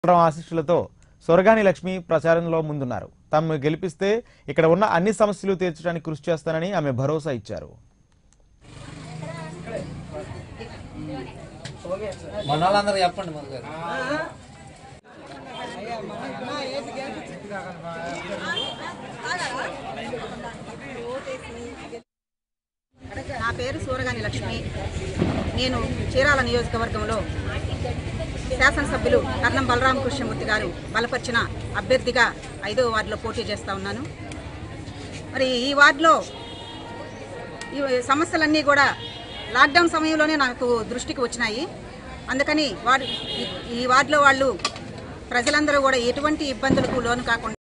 ఉండడం ఆశీస్సులతో సొరగాని లక్ష్మి ప్రచారంలో ముందున్నారు తమను గెలిపిస్తే ఇక్కడ ఉన్న అన్ని సమస్యలు తీర్చడానికి కృషి చేస్తానని ఆమె భరోసా ఇచ్చారు మన వాళ్ళందరూ చెప్పండి మరి గారు నా పేరు సూరగాని లక్ష్మి నేను చీరాల నియోజకవర్గంలో శాసనసభ్యులు కర్ణం బలరామకృష్ణమూర్తి గారు బలపరిచిన అభ్యర్థిగా ఐదవ వార్డులో పోటీ చేస్తా ఉన్నాను మరి ఈ వార్డులో ఈ సమస్యలన్నీ కూడా లాక్డౌన్ సమయంలోనే నాకు దృష్టికి వచ్చినాయి అందుకని వార్డు ఈ- ఈ వార్డులో వాళ్ళు ప్రజలందరూ కూడా ఎటువంటి ఇబ్బందులకు లోను కాకుండా